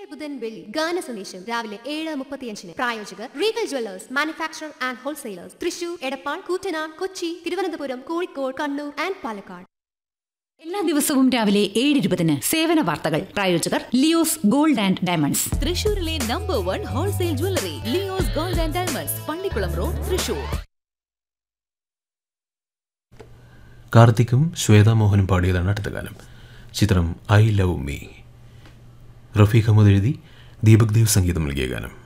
ബുധൻ വെള്ളി ഗാന സന്ദേശം രാവിലെ ഏഴ് മുപ്പത്തിയഞ്ചിന് പ്രായോജകർ Regal Jewellers manufacture and wholesalers Thrissur Edappal Koottanad Kochi Thiruvananthapuram Kozhikode Kannur and Palakkad എല്ലാ ദിവസവും രാവിലെ ഏഴ് ഇരുപതിന് സേവന വാർത്തകൾ പ്രായോജകർ ലിയോസ് ഗോൾഡ് ആൻഡ് ഡയമണ്ട്സ് തൃശൂരിലെ number one wholesale jewellery Leo's Gold and Diamonds Pallikulam road Thrissur കാർത്തിക്കും ശ്വേതാ മോഹനും പാടിയതാണ് അടുത്ത ഗാനം ചിത്രം I Love Me Rafeeq Ahammed എഴുതി ദീപക് ദേവ് സംഗീതം നൽകിയ ഗാനം